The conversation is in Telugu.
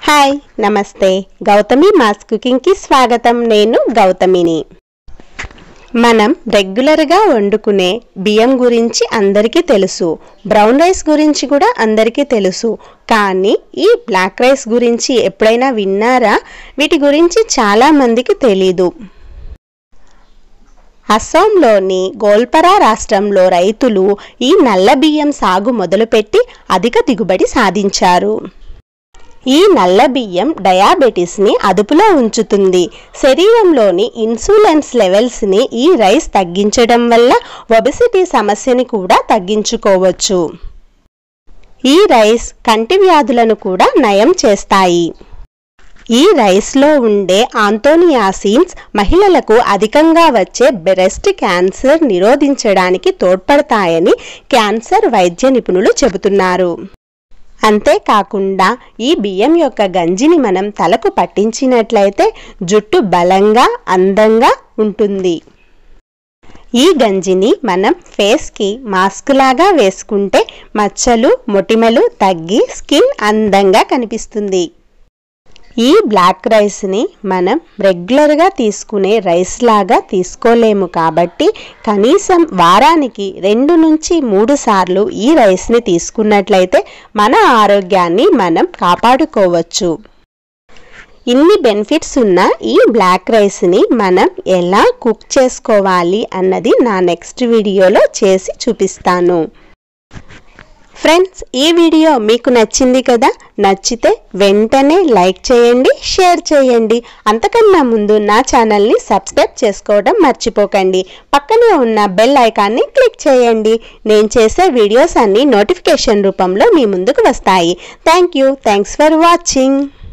హాయ్ నమస్తే గౌతమి మాస్ కుకింగ్కి స్వాగతం నేను గౌతమిని మనం రెగ్యులర్గా వండుకునే బియ్యం గురించి అందరికీ తెలుసు బ్రౌన్ రైస్ గురించి కూడా అందరికీ తెలుసు కానీ ఈ బ్లాక్ రైస్ గురించి ఎప్పుడైనా విన్నారా వీటి గురించి చాలా మందికి తెలీదు అస్సాంలోని గోల్పరా రాష్ట్రంలో రైతులు ఈ నల్ల బియ్యం సాగు మొదలుపెట్టి అధిక దిగుబడి సాధించారు ఈ నల్ల బియ్యం డయాబెటీస్ని అదుపులో ఉంచుతుంది శరీరంలోని ఇన్సులిన్స్ లెవెల్స్ని ఈ రైస్ తగ్గించడం వల్ల ఒబెసిటీ సమస్యని కూడా తగ్గించుకోవచ్చు ఈ రైస్ కంటి వ్యాధులను కూడా నయం చేస్తాయి ఈ రైస్లో ఉండే ఆంతోనియాసిన్స్ మహిళలకు అధికంగా వచ్చే బ్రెస్ట్ క్యాన్సర్ నిరోధించడానికి తోడ్పడతాయని క్యాన్సర్ వైద్య నిపుణులు చెబుతున్నారు అంతేకాకుండా ఈ బియ్యం యొక్క గంజిని మనం తలకు పట్టించినట్లయితే జుట్టు బలంగా అందంగా ఉంటుంది ఈ గంజిని మనం ఫేస్కి మాస్క్ లాగా వేసుకుంటే మచ్చలు మొటిమలు తగ్గి స్కిన్ అందంగా కనిపిస్తుంది ఈ బ్లాక్ రైస్ని మనం రెగ్యులర్గా తీసుకునే రైస్ లాగా తీసుకోలేము కాబట్టి కనీసం వారానికి రెండు నుంచి మూడు సార్లు ఈ రైస్ని తీసుకున్నట్లయితే మన ఆరోగ్యాన్ని మనం కాపాడుకోవచ్చు ఇన్ని బెనిఫిట్స్ ఉన్న ఈ బ్లాక్ రైస్ని మనం ఎలా కుక్ చేసుకోవాలి అన్నది నా నెక్స్ట్ వీడియోలో చేసి చూపిస్తాను ఫ్రెండ్స్ ఈ వీడియో మీకు నచ్చింది కదా నచ్చితే వెంటనే లైక్ చేయండి షేర్ చేయండి అంతకన్నా ముందు నా ఛానల్ని సబ్స్క్రైబ్ చేసుకోవడం మర్చిపోకండి పక్కనే ఉన్న బెల్ ఐకాన్ని క్లిక్ చేయండి నేను చేసే వీడియోస్ అన్ని నోటిఫికేషన్ రూపంలో మీ ముందుకు వస్తాయి thank you thanks for watching